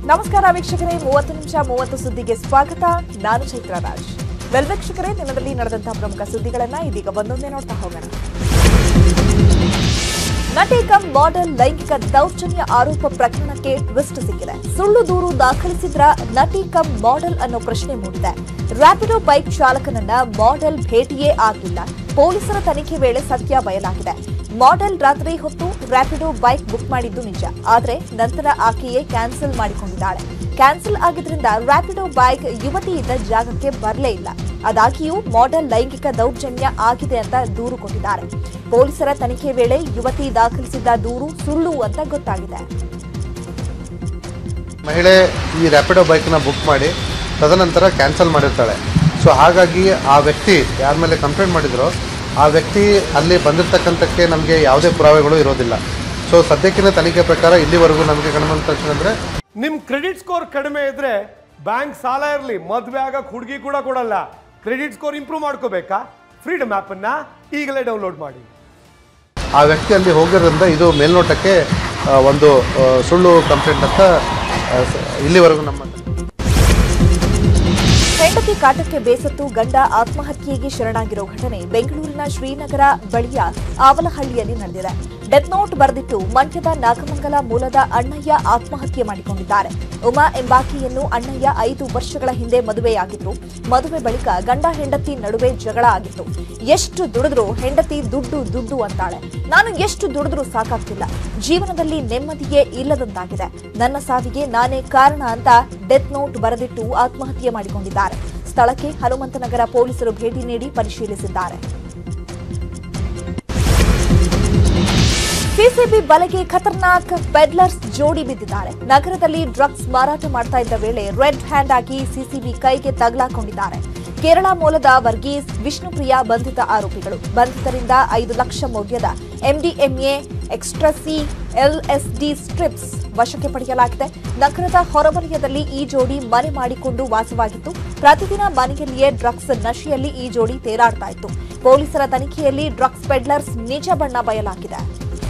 ನಮಸ್ಕಾರ ವೀಕ್ಷಕರೇ ಮೂವತ್ತು ನಿಮಿಷ ಮೂವತ್ತು ಸುದ್ದಿಗೆ ಸ್ವಾಗತ ನಾನು ಚೈತ್ರ ರಾಜ್ ವೆಲ್ ವೀಕ್ಷಕರೇ ದಿನದಲ್ಲಿ ನಡೆದಂತಹ ಪ್ರಮುಖ ಸುದ್ದಿಗಳನ್ನ ಇದೀಗ ಒಂದೊಂದೇ ನೋಡ್ತಾ ಹೋಗೋಣ ನಟಿ ಕಮ್ ಮಾಡೆಲ್ ಲೈಂಗಿಕ ದೌರ್ಜನ್ಯ ಆರೋಪ ಪ್ರಕರಣಕ್ಕೆ ಟ್ವಿಸ್ಟ್ ಸಿಕ್ಕಿದೆ ಸುಳ್ಳು ದೂರು ದಾಖಲಿಸಿದ್ರ ನಟಿ ಕಮ್ ಮಾಡೆಲ್ ಅನ್ನೋ ಪ್ರಶ್ನೆ ಮೂಡಿದೆ ರ್ಯಾಪಿಡೋ ಬೈಕ್ ಚಾಲಕನನ್ನ ಮಾಡೆಲ್ ಭೇಟಿಯೇ ಆಗಿಲ್ಲ ಪೊಲೀಸರ ತನಿಖೆ ವೇಳೆ ಸತ್ಯ ಬಯಲಾಗಿದೆ ಮಾಡೆಲ್ ರಾತ್ರಿ ಹೊತ್ತು ರ್ಯಾಪಿಡೋ ಬೈಕ್ ಬುಕ್ ಮಾಡಿದ್ದು ನಿಜ ಆದ್ರೆ ನಂತರ ಆಕೆಯೇ ಕ್ಯಾನ್ಸಲ್ ಮಾಡಿಕೊಂಡಿದ್ದಾಳೆ ಕ್ಯಾನ್ಸಲ್ ಆಗಿದ್ರಿಂದ ರ್ಯಾಪಿಡೋ ಬೈಕ್ ಯುವತಿ ಇದ್ದ ಜಾಗಕ್ಕೆ ಬರಲೇ ಇಲ್ಲ ಆದಾಗ್ಯೂ ಮಾಡೆಲ್ ಲೈಂಗಿಕ ದೌರ್ಜನ್ಯ ಆಗಿದೆ ಅಂತ ದೂರು ಕೊಟ್ಟಿದ್ದಾರೆ ಪೊಲೀಸರ ತನಿಖೆ ವೇಳೆ ಯುವತಿ ದಾಖಲಿಸಿದ್ದ ದೂರು ಸುಳ್ಳು ಅಂತ ಗೊತ್ತಾಗಿದೆ ಮಹಿಳೆ ಈ ರ್ಯಾಪಿಡೋ ಬೈಕ್ನ ಬುಕ್ ಮಾಡಿ ತದನಂತರ ಕ್ಯಾನ್ಸಲ್ ಮಾಡಿರ್ತಾಳೆ ಸೊ ಹಾಗಾಗಿ ಆ ವ್ಯಕ್ತಿ ಯಾರ ಮೇಲೆ ಕಂಪ್ಲೇಂಟ್ ಮಾಡಿದ್ರೋ ಆ ವ್ಯಕ್ತಿ ಅಲ್ಲಿ ಬಂದಿರತಕ್ಕಂಥಕ್ಕೆ ನಮಗೆ ಯಾವುದೇ ಪುರಾವೆಗಳು ಇರೋದಿಲ್ಲ ಸೊ ಸದ್ಯಕ್ಕಿನ ತನಿಖೆ ಪ್ರಕಾರ ಇಲ್ಲಿವರೆಗೂ ನಮಗೆ ಕಂಡುಬಂದ ತಕ್ಷಣ ಅಂದರೆ ನಿಮ್ ಕ್ರೆಡಿಟ್ ಸ್ಕೋರ್ ಕಡಿಮೆ ಇದ್ರೆ ಬ್ಯಾಂಕ್ ಸಾಲ ಇರಲಿ ಮದುವೆ ಆಗಕ್ಕೆ ಹುಡುಗಿ ಕೂಡ ಕೊಡಲ್ಲ ಕ್ರೆಡಿಟ್ ಸ್ಕೋರ್ ಇಂಪ್ರೂವ್ ಮಾಡ್ಕೋಬೇಕಾ ಫ್ರೀಡಮ್ ಅನ್ನ ಈಗಲೇ ಡೌನ್ಲೋಡ್ ಮಾಡಿ ಆ ವ್ಯಕ್ತಿ ಅಲ್ಲಿ ಹೋಗಿರೋದ್ರಿಂದ ಇದು ಮೇಲ್ನೋಟಕ್ಕೆ ಆ, ಒಂದು ಆ, ಸುಳ್ಳು ಕಂಪ್ಲೇಂಟ್ ಅಂತ ಆ, ಸ- ಇಲ್ಲಿವರೆಗೂ ನಮ್ಮ ಹೆಂಡತಿ ಕಾಟಕ್ಕೆ ಬೇಸತ್ತು ಗಂಡ ಆತ್ಮಹತ್ಯೆಗೆ ಶರಣಾಗಿರೋ ಘಟನೆ ಬೆಂಗಳೂರಿನ ಶ್ರೀನಗರ ಬಳಿಯ ಆವಲಹಳ್ಳಿಯಲ್ಲಿ ನಡೆದಿದೆ ಡೆತ್ ನೋಟ್ ಬರೆದಿಟ್ಟು ಮಂಡ್ಯದ ನಾಗಮಂಗಲ ಮೂಲದ ಅಣ್ಣಯ್ಯ ಆತ್ಮಹತ್ಯೆ ಮಾಡಿಕೊಂಡಿದ್ದಾರೆ ಉಮಾ ಎಂಬಾಕೆಯನ್ನು ಅಣ್ಣಯ್ಯ ಐದು ವರ್ಷಗಳ ಹಿಂದೆ ಮದುವೆಯಾಗಿದ್ರು ಮದುವೆ ಬಳಿಕ ಗಂಡ ಹೆಂಡತಿ ನಡುವೆ ಜಗಳ ಆಗಿತ್ತು ಎಷ್ಟು ದುಡಿದ್ರೂ ಹೆಂಡತಿ ದುಡ್ಡು ದುಡ್ಡು ಅಂತಾಳೆ ನಾನು ಎಷ್ಟು ದುಡಿದ್ರೂ ಸಾಕಾಗ್ತಿಲ್ಲ ಜೀವನದಲ್ಲಿ ನೆಮ್ಮದಿಯೇ ಇಲ್ಲದಂತಾಗಿದೆ ನನ್ನ ಸಾವಿಗೆ ನಾನೇ ಕಾರಣ ಅಂತ ಡೆತ್ ನೋಟ್ ಬರೆದಿಟ್ಟು ಆತ್ಮಹತ್ಯೆ ಮಾಡಿಕೊಂಡಿದ್ದಾರೆ ಸ್ಥಳಕ್ಕೆ ಹನುಮಂತನಗರ ಪೊಲೀಸರು ಭೇಟಿ ನೀಡಿ ಪರಿಶೀಲಿಸಿದ್ದಾರೆ ಸಿಸಿಬಿ ಬಲೆಗೆ ಖತರ್ನಾಕ್ ಪೆಡ್ಲರ್ಸ್ ಜೋಡಿ ಬಿದ್ದಿದ್ದಾರೆ ನಗರದಲ್ಲಿ ಡ್ರಗ್ಸ್ ಮಾರಾಟ ಮಾಡ್ತಾ ಇದ್ದ ವೇಳೆ ರೆಡ್ ಹ್ಯಾಂಡ್ ಆಗಿ ಸಿಸಿಬಿ ಕೈಗೆ ತಗಲಾಕೊಂಡಿದ್ದಾರೆ ಕೇರಳ ಮೂಲದ ವರ್ಗೀಸ್ ವಿಷ್ಣುಪ್ರಿಯ ಬಂಧಿತ ಆರೋಪಿಗಳು ಬಂಧಿತರಿಂದ ಐದು ಲಕ್ಷ ಮೌಲ್ಯದ ಎಂಡಿಎಂಎ ಎಕ್ಸ್ಟ್ರಸಿ ಎಲ್ಎಸ್ಡಿ ಸ್ಟ್ರಿಪ್ಸ್ ವಶಕ್ಕೆ ಪಡೆಯಲಾಗಿದೆ ನಗರದ ಹೊರವಲಯದಲ್ಲಿ ಈ ಜೋಡಿ ಮನೆ ಮಾಡಿಕೊಂಡು ವಾಸವಾಗಿತ್ತು ಪ್ರತಿದಿನ ಮನೆಯಲ್ಲಿಯೇ ಡ್ರಗ್ಸ್ ನಶೆಯಲ್ಲಿ ಈ ಜೋಡಿ ತೇಲಾಡ್ತಾ ಇತ್ತು ಪೊಲೀಸರ ತನಿಖೆಯಲ್ಲಿ ಡ್ರಗ್ಸ್ ಪೆಡ್ಲರ್ಸ್ ನಿಜ ಬಣ್ಣ ಬಯಲಾಗಿದೆ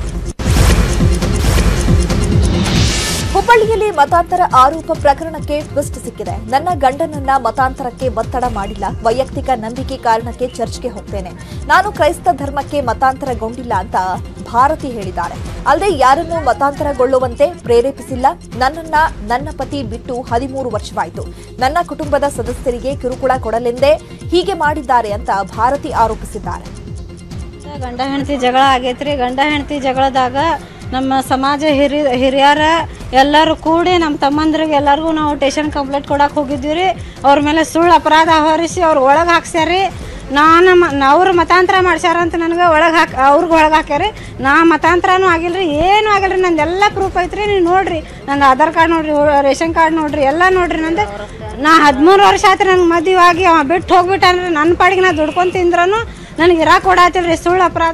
ಹುಬ್ಬಳ್ಳಿಯಲ್ಲಿ ಮತಾಂತರ ಆರೋಪ ಪ್ರಕರಣಕ್ಕೆ ಟ್ವಿಸ್ಟ್ ಸಿಕ್ಕಿದೆ ನನ್ನ ಗಂಡನನ್ನ ಮತಾಂತರಕ್ಕೆ ಒತ್ತಡ ಮಾಡಿಲ್ಲ ವೈಯಕ್ತಿಕ ನಂಬಿಕೆ ಕಾರಣಕ್ಕೆ ಚರ್ಚ್ಗೆ ಹೋಗ್ತೇನೆ ನಾನು ಕ್ರೈಸ್ತ ಧರ್ಮಕ್ಕೆ ಮತಾಂತರಗೊಂಡಿಲ್ಲ ಅಂತ ಭಾರತಿ ಹೇಳಿದ್ದಾರೆ ಅಲ್ಲದೆ ಯಾರನ್ನೂ ಮತಾಂತರಗೊಳ್ಳುವಂತೆ ಪ್ರೇರೇಪಿಸಿಲ್ಲ ನನ್ನನ್ನ ನನ್ನ ಪತಿ ಬಿಟ್ಟು ಹದಿಮೂರು ವರ್ಷವಾಯಿತು ನನ್ನ ಕುಟುಂಬದ ಸದಸ್ಯರಿಗೆ ಕಿರುಕುಳ ಕೊಡಲೆಂದೇ ಹೀಗೆ ಮಾಡಿದ್ದಾರೆ ಅಂತ ಭಾರತಿ ಆರೋಪಿಸಿದ್ದಾರೆ ಗಂಡ ಹೆಂಡತಿ ಜಗಳ ಆಗೈತ್ರಿ ಗಂಡ ಹೆಂಡತಿ ಜಗಳದಾಗ ನಮ್ಮ ಸಮಾಜ ಹಿರಿ ಹಿರಿಯರ ಎಲ್ಲರೂ ಕೂಡಿ ನಮ್ಮ ತಮ್ಮಂದ್ರಿಗೆ ಎಲ್ಲರಿಗೂ ನಾವು ಟೇಷನ್ ಕಂಪ್ಲೇಂಟ್ ಕೊಡಕ್ಕೆ ಹೋಗಿದ್ವಿ ರೀ ಅವ್ರ ಮೇಲೆ ಸುಳ್ಳು ಅಪರಾಧ ಹೊರಿಸಿ ಅವ್ರು ಒಳಗೆ ಹಾಕ್ಸ್ಯಾರಿ ನಾನು ಮ ಅವ್ರು ಮತಾಂತರ ಮಾಡ್ಸ್ಯಾರ ಅಂತ ನನಗೆ ಒಳಗೆ ಹಾಕಿ ಅವ್ರಿಗೆ ಒಳಗೆ ಹಾಕ್ಯಾರಿ ನಾ ಮತಾಂತರನೂ ಆಗಿಲ್ಲ ರೀ ಏನೂ ಆಗಿಲ್ಲ ರೀ ನಂದೆಲ್ಲ ಪ್ರೂಫ್ ಐತ್ರಿ ನೀವು ನೋಡ್ರಿ ನಂದು ಆಧಾರ್ ಕಾರ್ಡ್ ನೋಡ್ರಿ ರೇಷನ್ ಕಾರ್ಡ್ ನೋಡ್ರಿ ಎಲ್ಲ ನೋಡ್ರಿ ನಂದು ನಾ ಹದಿಮೂರು ವರ್ಷ ಆಯ್ತು ನನಗೆ ಮದುವೆ ಆಗಿ ಅವ ಬಿಟ್ಟು ಹೋಗ್ಬಿಟ್ಟಾನ್ರಿ ನನ್ನ ಪಾಡಿಗೆ ನಾ ದುಡ್ಕೊಂಡ್ ತಿಂದ್ರೂ ನನಗೆ ಇರಾಕ್ ಕೊಡಾತಿಲ್ರಿ ಸುಳ್ಳು ಅಪರಾಧ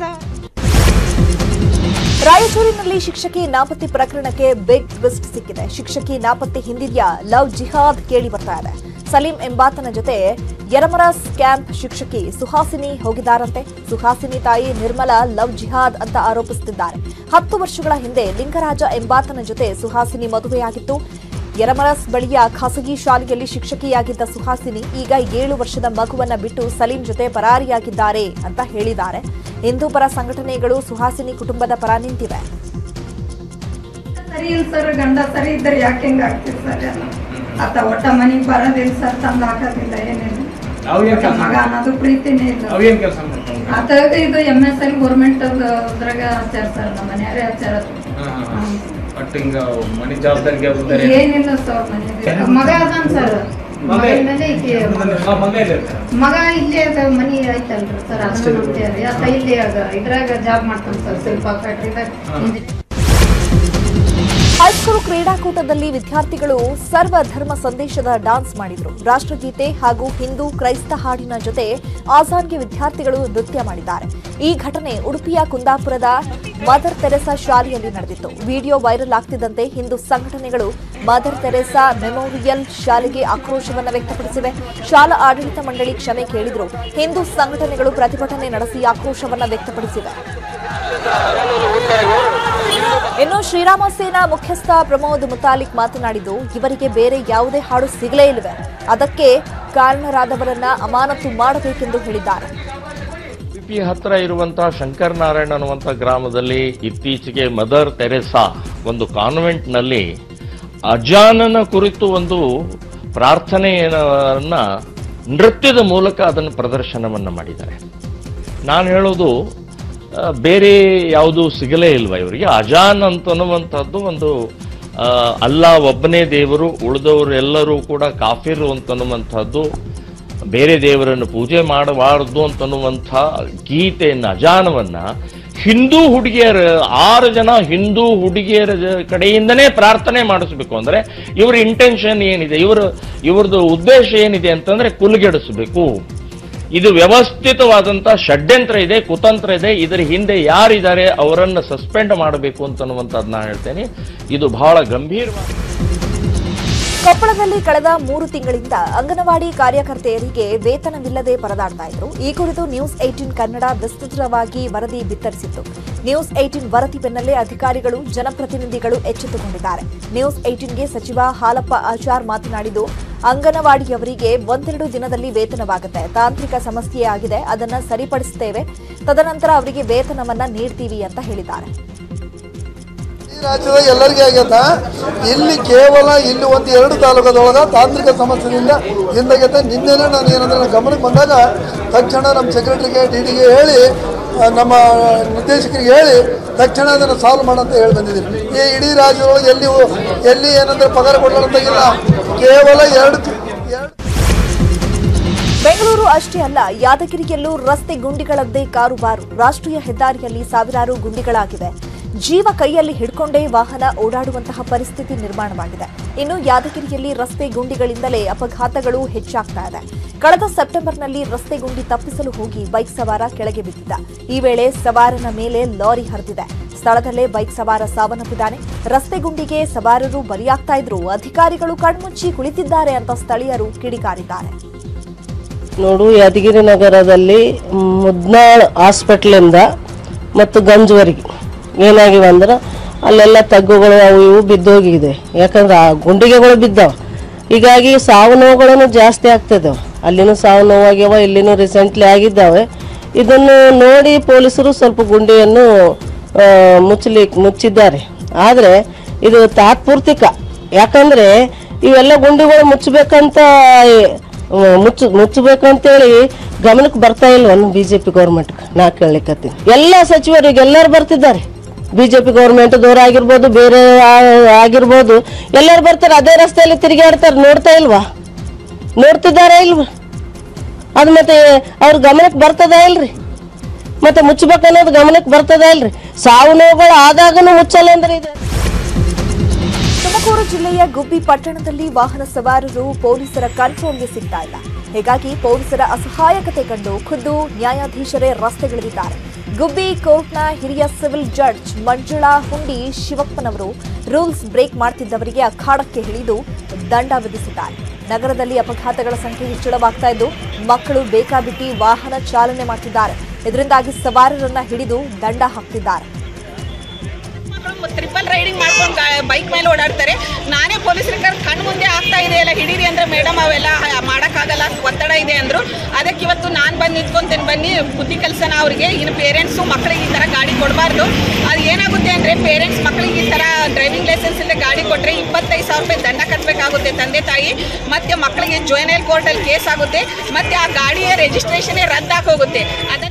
ರಾಯಚೂರಿನಲ್ಲಿ ಶಿಕ್ಷಕಿ ನಾಪತ್ತೆ ಪ್ರಕರಣಕ್ಕೆ ಬಿಗ್ ಟ್ವಿಸ್ಟ್ ಸಿಕ್ಕಿದೆ ಶಿಕ್ಷಕಿ ನಾಪತ್ತೆ ಹಿಂದಿದೆಯಾ ಲವ್ ಜಿಹಾದ್ ಕೇಳಿ ಬರ್ತಾ ಇದೆ ಸಲೀಂ ಎಂಬಾತನ ಜೊತೆ ಯರಮರಸ್ ಕ್ಯಾಂಪ್ ಶಿಕ್ಷಕಿ ಸುಹಾಸಿನಿ ಹೋಗಿದ್ದಾರಂತೆ ಸುಹಾಸಿನಿ ತಾಯಿ ನಿರ್ಮಲಾ ಲವ್ ಜಿಹಾದ್ ಅಂತ ಆರೋಪಿಸುತ್ತಿದ್ದಾರೆ ಹತ್ತು ವರ್ಷಗಳ ಹಿಂದೆ ಲಿಂಗರಾಜ ಎಂಬಾತನ ಜೊತೆ ಸುಹಾಸಿನಿ ಮದುವೆಯಾಗಿತ್ತು ಯರಮರಸ್ ಬಳಿಯ ಖಾಸಗಿ ಶಾಲೆಯಲ್ಲಿ ಶಿಕ್ಷಕಿಯಾಗಿದ್ದ ಸುಹಾಸಿನಿ ಈಗ ಏಳು ವರ್ಷದ ಮಗುವನ್ನ ಬಿಟ್ಟು ಸಲೀಂ ಜೊತೆ ಪರಾರಿಯಾಗಿದ್ದಾರೆ ಅಂತ ಹೇಳಿದ್ದಾರೆ ಹಿಂದೂ ಪರ ಸಂಘಟನೆಗಳು ಸುಹಾಸಿನಿ ಕುಟುಂಬದ ಪರ ನಿಂತಿವೆ ಸರಿ ಇಲ್ಲ ಸರ್ ಗಂಡ ಸರಿ ಇದ್ದರೆ ಯಾಕೆ ಹಿಂಗೆ ಆಗ್ತಿದೆ ಸರ್ ಎಲ್ಲ ಆತ ಒಟ್ಟ ಮನೆಗೆ ಬರೋದಿಲ್ಲ ಸರ್ ತಂದು ಹಾಕೋದಿಲ್ಲ ಏನಿಲ್ಲ ಅವ್ರೇನ್ ಕೆಲ್ಸ ಮಗ ಅನ್ನೋದು ಪ್ರೀತಿನೇ ಇಲ್ಲ ಅವೇನ್ ಕೆಲಸ ಮಾಡ್ತಾವೆ ಆತ ಇದು ಎಮ್ ಎಸ್ ಎಲ್ ಗೌರ್ಮೆಂಟ್ ಅದ್ರಾಗ ಹಚ್ಚಾರ ಸರ್ ನಮ್ಮ ಮನೆಯವರೇ ಹಚ್ಚಾರ ಬಟ್ ಹಿಂಗ ಮನೆ ಜವಾಬ್ದಾರಿ ಜವಾಬ್ದಾರಿ ಏನಿಲ್ಲ ಸರ್ ಮನೆ ಮಗ ಅದಾನ ಸರ್ ಮಗ ಮಗನ ಮೇಲೆ ಈಕಿ ಆ ಮಗ ಇಲ್ಲ ಇರ್ತಾರೆ. ಮಗ ಇಲ್ಲೇ ಅದ ಮನಿ ಐತಲ್ರಿ ಸರ್ ಅದನ್ನ ನೋಡ್ತೀರಿ ಆತ ಇಲ್ಲಿ ಅದ ಇದ್ರಾಗ ಜಾಬ್ ಮಾಡ್ತಾನೆ ಸರ್ ಶಿಲ್ಪ ಫ್ಯಾಕ್ಟ್ರಿದಾಗ ಹೈಸ್ಕೂಲ್ ಕ್ರೀಡಾಕೂಟದಲ್ಲಿ ವಿದ್ಯಾರ್ಥಿಗಳು ಸರ್ವ ಧರ್ಮ ಸಂದೇಶದ ಡಾನ್ಸ್ ಮಾಡಿದ್ರು ರಾಷ್ಟ್ರಗೀತೆ ಹಾಗೂ ಹಿಂದೂ ಕ್ರೈಸ್ತ ಹಾಡಿನ ಜೊತೆ ಆಜಾನ್ಗೆ ವಿದ್ಯಾರ್ಥಿಗಳು ನೃತ್ಯ ಮಾಡಿದ್ದಾರೆ ಈ ಘಟನೆ ಉಡುಪಿಯ ಕುಂದಾಪುರದ ಮದರ್ ತೆರೆಸಾ ಶಾಲೆಯಲ್ಲಿ ನಡೆದಿತ್ತು ವಿಡಿಯೋ ವೈರಲ್ ಆಗ್ತಿದ್ದಂತೆ ಹಿಂದೂ ಸಂಘಟನೆಗಳು ಮದರ್ ತೆರೆಸಾ ಮೆಮೋರಿಯಲ್ ಶಾಲೆಗೆ ಆಕ್ರೋಶವನ್ನ ವ್ಯಕ್ತಪಡಿಸಿವೆ ಶಾಲಾ ಆಡಳಿತ ಮಂಡಳಿ ಕ್ಷಮೆ ಕೇಳಿದ್ರು ಹಿಂದೂ ಸಂಘಟನೆಗಳು ಪ್ರತಿಭಟನೆ ನಡೆಸಿ ಆಕ್ರೋಶವನ್ನ ವ್ಯಕ್ತಪಡಿಸಿವೆ ಇನ್ನು ಶ್ರೀರಾಮ ಸೇನಾ ಮುಖ್ಯಸ್ಥ ಪ್ರಮೋದ್ ಮುತಾಲಿಕ್ ಮಾತನಾಡಿದ್ದು ಇವರಿಗೆ ಬೇರೆ ಯಾವುದೇ ಹಾಡು ಸಿಗಲೇ ಇಲ್ಲವೆ ಅದಕ್ಕೆ ಕಾರಣರಾದವರನ್ನ ಅಮಾನತು ಮಾಡಬೇಕೆಂದು ಹೇಳಿದ್ದಾರೆ ಉಡುಪಿ ಹತ್ರ ಇರುವಂತಹ ಶಂಕರ್ ನಾರಾಯಣ ಅನ್ನುವಂಥ ಗ್ರಾಮದಲ್ಲಿ ಇತ್ತೀಚೆಗೆ ಮದರ್ ತೆರೆಸಾ ಒಂದು ಕಾನ್ವೆಂಟ್ನಲ್ಲಿ ಅಜಾನನ ಕುರಿತು ಒಂದು ಪ್ರಾರ್ಥನೆಯನ್ನ ನೃತ್ಯದ ಮೂಲಕ ಅದನ್ನು ಪ್ರದರ್ಶನವನ್ನು ಮಾಡಿದ್ದಾರೆ ನಾನು ಹೇಳೋದು ಆ, ಬೇರೆ ಯಾವುದು ಸಿಗಲೇ ಇಲ್ವಾ ಇವರಿಗೆ ಅಜಾನ್ ಅಂತನ್ನುವಂಥದ್ದು ಒಂದು ಆ, ಅಲ್ಲಾ ಒಬ್ಬನೇ ದೇವರು ಉಳಿದವರೆಲ್ಲರೂ ಕೂಡ ಕಾಫಿರು ಅಂತನ್ನುವಂಥದ್ದು ಬೇರೆ ದೇವರನ್ನು ಪೂಜೆ ಮಾಡಬಾರದು ಅಂತನ್ನುವಂಥ ಗೀತೆಯನ್ನ ಅಜಾನವನ್ನ ಹಿಂದೂ ಹುಡುಗಿಯರ ಆರು ಜನ ಹಿಂದೂ ಹುಡುಗಿಯರ ಜ- ಕಡೆಯಿಂದನೇ ಪ್ರಾರ್ಥನೆ ಮಾಡಿಸ್ಬೇಕು ಅಂದ್ರೆ ಇವರ ಇಂಟೆನ್ಷನ್ ಏನಿದೆ ಇವರು ಇವ್ರದ್ದು ಉದ್ದೇಶ ಏನಿದೆ ಅಂತಂದ್ರೆ ಕುಲಗೆಡಿಸ್ಬೇಕು ಇದು ವ್ಯವಸ್ಥಿತವಾದಂತ ಷಡ್ಯಂತ್ರ ಇದೆ ಕುತಂತ್ರ ಇದೆ ಇದರ ಹಿಂದೆ ಯಾರಿದ್ದಾರೆ ಅವರನ್ನು ಸಸ್ಪೆಂಡ್ ಮಾಡಬೇಕು ಅಂತನ್ನುವಂಥದ್ದು ನಾನು ಹೇಳ್ತೇನೆ ಇದು ಬಹಳ ಗಂಭೀರವಾದ ಕೊಪ್ಪಳದಲ್ಲಿ ಕಳೆದ ಮೂರು ತಿಂಗಳಿಂದ ಅಂಗನವಾಡಿ ಕಾರ್ಯಕರ್ತೆಯರಿಗೆ ವೇತನವಿಲ್ಲದೆ ಪರದಾಡ್ತಾ ಇದ್ರು ಈ ಕುರಿತು ನ್ಯೂಸ್ ಏಟೀನ್ ಕನ್ನಡ ವಿಸ್ತೃತವಾಗಿ ವರದಿ ಬಿತ್ತರಿಸಿತ್ತು ನ್ಯೂಸ್ ಏಟೀನ್ ವರದಿ ಬೆನ್ನಲ್ಲೇ ಅಧಿಕಾರಿಗಳು ಜನಪ್ರತಿನಿಧಿಗಳು ಎಚ್ಚೆತ್ತುಕೊಂಡಿದ್ದಾರೆ ನ್ಯೂಸ್ ಏಟೀನ್ಗೆ ಸಚಿವ ಹಾಲಪ್ಪ ಆಚಾರ್ ಮಾತನಾಡಿದ್ದು ಅಂಗನವಾಡಿಯವರಿಗೆ ಒಂದೆರಡು ದಿನದಲ್ಲಿ ವೇತನವಾಗುತ್ತೆ ತಾಂತ್ರಿಕ ಸಮಸ್ಯೆ ಆಗಿದೆ ಅದನ್ನ ಸರಿಪಡಿಸುತ್ತೇವೆ ತದನಂತರ ಅವರಿಗೆ ವೇತನವನ್ನ ನೀಡ್ತೀವಿ ಅಂತ ಹೇಳಿದ್ದಾರೆ ಈ ರಾಜ್ಯದ ಎಲ್ಲರಿಗೆ ಆಗೈತ ಇಲ್ಲಿ ಕೇವಲ ಇಲ್ಲಿ ಒಂದು ಎರಡು ತಾಲೂಕದೊಳಗ ತಾಂತ್ರಿಕ ಸಮಸ್ಯೆಯಿಂದ ಹಿಂದಾಗೈತೆ ನಿನ್ನೆನೇ ನಾನು ಏನಂದ್ರೆ ನನ್ನ ಗಮನಕ್ಕೆ ಬಂದಾಗ ತಕ್ಷಣ ನಮ್ಮ ಸೆಕ್ರೆಟರಿಗೆ ಡಿ ಡಿಗೆ ಹೇಳಿ ಆ, ನಮ್ಮ ನಿರ್ದೇಶಕರಿಗೆ ಹೇಳಿ ತಕ್ಷಣ ಅದನ್ನು ಸಾಲ್ವ್ ಮಾಡಂತ ಹೇಳಿ ಬಂದಿದ್ದೀನಿ ಈ ಇಡೀ ರಾಜ್ಯದೊಳಗೆ ಎಲ್ಲಿ ಎಲ್ಲಿ ಏನಂದ್ರೆ ಪಗಾರ ಕೊಡೋಂತಾಗಿಲ್ಲ ಕೇವಲ ಎರಡು ತಿ- ಎರಡು ಬೆಂಗಳೂರು ಅಷ್ಟೇ ಅಲ್ಲ ಯಾದಗಿರಿಯಲ್ಲೂ ರಸ್ತೆ ಗುಂಡಿಗಳದ್ದೇ ಕಾರುಬಾರು ರಾಷ್ಟ್ರೀಯ ಹೆದ್ದಾರಿಯಲ್ಲಿ ಸಾವಿರಾರು ಗುಂಡಿಗಳಾಗಿವೆ ಜೀವ ಕೈಯಲ್ಲಿ ಹಿಡ್ಕೊಂಡೇ ವಾಹನ ಓಡಾಡುವಂತಹ ಪರಿಸ್ಥಿತಿ ನಿರ್ಮಾಣವಾಗಿದೆ ಇನ್ನು ಯಾದಗಿರಿಯಲ್ಲಿ ರಸ್ತೆ ಗುಂಡಿಗಳಿಂದಲೇ ಅಪಘಾತಗಳು ಹೆಚ್ಚಾಗ್ತಾ ಇದೆ ಕಳೆದ ಸೆಪ್ಟೆಂಬರ್ನಲ್ಲಿ ರಸ್ತೆ ಗುಂಡಿ ತಪ್ಪಿಸಲು ಹೋಗಿ ಬೈಕ್ ಸವಾರ ಕೆಳಗೆ ಬಿದ್ದಿದ್ದ ಈ ವೇಳೆ ಸವಾರನ ಮೇಲೆ ಲಾರಿ ಹರಿದಿದೆ ಸ್ಥಳದಲ್ಲೇ ಬೈಕ್ ಸವಾರ ಸಾವನ್ನಪ್ಪಿದ್ದಾನೆ ರಸ್ತೆ ಗುಂಡಿಗೆ ಸವಾರರು ಬಲಿಯಾಗ್ತಾ ಇದ್ರು ಅಧಿಕಾರಿಗಳು ಕಣ್ಮುಚ್ಚಿ ಕುಳಿತಿದ್ದಾರೆ ಅಂತ ಸ್ಥಳೀಯರು ಕಿಡಿಕಾರಿದ್ದಾರೆ ನೋಡು ಯಾದಗಿರಿ ನಗರದಲ್ಲಿ ಮುದ್ನಾಳ್ ಹಾಸ್ಪಿಟ್ಲಿಂದ ಮತ್ತು ಗಂಜುವರೆಗೆ ಏನಾಗಿವೆ ಅಂದ್ರೆ ಅಲ್ಲೆಲ್ಲ ತಗ್ಗುಗಳು ಅವು ಇವು ಬಿದ್ದೋಗಿದೆ ಯಾಕಂದ್ರೆ ಆ ಗುಂಡಿಗೆಗಳು ಬಿದ್ದಾವ ಹೀಗಾಗಿ ಸಾವು ನೋವುಗಳನ್ನು ಜಾಸ್ತಿ ಆಗ್ತಿದ್ದಾವೆ ಅಲ್ಲಿನೂ ಸಾವು ನೋವಾಗ್ಯಾವ ಇಲ್ಲಿನೂ ರೀಸೆಂಟ್ಲಿ ಆಗಿದ್ದಾವೆ ಇದನ್ನು ನೋಡಿ ಪೊಲೀಸರು ಸ್ವಲ್ಪ ಗುಂಡಿಯನ್ನು ಆ, ಮುಚ್ಚಲಿಕ್ಕೆ ಮುಚ್ಚಿದ್ದಾರೆ ಆದರೆ ಇದು ತಾತ್ಪೂರ್ತಿಕ ಯಾಕಂದ್ರೆ ಇವೆಲ್ಲ ಗುಂಡಿಗಳು ಮುಚ್ಚಬೇಕಂತ ಆ, ಮುಚ್ಚ ಮುಚ್ಚಬೇಕಂತೇಳಿ ಗಮನಕ್ಕೆ ಬರ್ತಾ ಇಲ್ವನು ಬಿ ಜೆ ಪಿ ಗೌರ್ಮೆಂಟ್ಗೆ ನಾ ಕೇಳಲಿಕ್ಕತ್ತೀನಿ ಎಲ್ಲ ಸಚಿವರಿಗೆ ಎಲ್ಲರೂ ಬರ್ತಿದ್ದಾರೆ ಬಿ ಜೆ ಪಿ ಗೌರ್ಮೆಂಟ್ದವ್ರು ಆಗಿರ್ಬೋದು ಬೇರೆ ಆ- ಆಗಿರ್ಬೋದು ಎಲ್ಲರೂ ಬರ್ತಾರೆ ಅದೇ ರಸ್ತೆಯಲ್ಲಿ ತಿರುಗಾಡ್ತಾರೆ ನೋಡ್ತಾ ಇಲ್ವಾ ನೋಡ್ತಿದ್ದಾರಾ ಇಲ್ವಾ ಅದು ಮತ್ತೆ ಅವ್ರ ಗಮನಕ್ಕೆ ಬರ್ತದ ಇಲ್ರಿ ಮತ್ತೆ ಮುಚ್ಚಬೇಕನ್ನೋದು ಗಮನಕ್ಕೆ ಬರ್ತದ ಇಲ್ರಿ ಸಾವು ನೋವುಗಳು ಆದಾಗನು ಮುಚ್ಚಲ್ಲ ಅಂದ್ರೆ ಇದೆ ತುಮಕೂರು ಜಿಲ್ಲೆಯ ಗುಬ್ಬಿ ಪಟ್ಟಣದಲ್ಲಿ ವಾಹನ ಸವಾರರು ಪೊಲೀಸರ ಕಂಟ್ರೋಲ್ಗೆ ಸಿಗ್ತಾ ಇಲ್ಲ ಹೀಗಾಗಿ ಪೊಲೀಸರ ಅಸಹಾಯಕತೆ ಕಂಡು ಖುದ್ದು ನ್ಯಾಯಾಧೀಶರೇ ರಸ್ತೆಗಿಳಿದಿದ್ದಾರೆ ಗುಬ್ಬಿ ಕೋರ್ಟ್ನ ಹಿರಿಯ ಸಿವಿಲ್ ಜಡ್ಜ್ ಮಂಜುಳಾ ಹುಂಡಿ ಶಿವಪ್ಪನವರು ರೂಲ್ಸ್ ಬ್ರೇಕ್ ಮಾಡ್ತಿದ್ದವರಿಗೆ ಅಖಾಡಕ್ಕೆ ಇಳಿದು ದಂಡ ವಿಧಿಸಿದ್ದಾರೆ ನಗರದಲ್ಲಿ ಅಪಘಾತಗಳ ಸಂಖ್ಯೆ ಹೆಚ್ಚಳವಾಗ್ತಾ ಇದ್ದು ಮಕ್ಕಳು ಬೇಕಾಬಿಟ್ಟಿ ವಾಹನ ಚಾಲನೆ ಮಾಡ್ತಿದ್ದಾರೆ ಇದರಿಂದಾಗಿ ಸವಾರರನ್ನ ಹಿಡಿದು ದಂಡ ಹಾಕ್ತಿದ್ದಾರೆ ಟ್ರಿಪಲ್ ರೈಡಿಂಗ್ ಮಾಡ್ಕೊಂಡು ಬೈಕ್ ಮೇಲೆ ಓಡಾಡ್ತಾರೆ ನಾನೇ ಪೊಲೀಸರಿಗೆ ಕರೆದು ಕಣ್ಣು ಮುಂದೆ ಆಗ್ತಾ ಇದೆ ಎಲ್ಲ ಹಿಡೀರಿ ಅಂದ್ರೆ ಮೇಡಮ್ ಅವೆಲ್ಲ ಮಾಡೋಕ್ಕಾಗಲ್ಲ ಒತ್ತಡ ಇದೆ ಅಂದ್ರು ಅದಕ್ಕೆ ಇವತ್ತು ನಾನು ಬಂದು ನಿಂತ್ಕೊಂತೇನೆ ಬನ್ನಿ ಬುದ್ಧಿ ಕಲ್ಸನ ಅವರಿಗೆ ಇನ್ನು ಪೇರೆಂಟ್ಸು ಮಕ್ಕಳಿಗೆ ಈ ಥರ ಗಾಡಿ ಕೊಡಬಾರ್ದು ಅದು ಏನಾಗುತ್ತೆ ಅಂದರೆ ಪೇರೆಂಟ್ಸ್ ಮಕ್ಕಳಿಗೆ ಈ ಥರ ಡ್ರೈವಿಂಗ್ ಲೈಸೆನ್ಸ್ ಇಲ್ಲದೆ ಗಾಡಿ ಕೊಟ್ಟರೆ ಇಪ್ಪತ್ತೈದು ಸಾವಿರ ರೂಪಾಯಿ ದಂಡ ಕಟ್ಟಬೇಕಾಗುತ್ತೆ ತಂದೆ ತಾಯಿ ಮತ್ತು ಮಕ್ಕಳಿಗೆ ಜೋಯ್ನಲ್ ಕೋರ್ಟಲ್ಲಿ ಕೇಸ್ ಆಗುತ್ತೆ ಮತ್ತು ಆ ಗಾಡಿಯ ರಿಜಿಸ್ಟ್ರೇಷನ್ನೇ ರದ್ದಾಗಿ ಹೋಗುತ್ತೆ ಅದ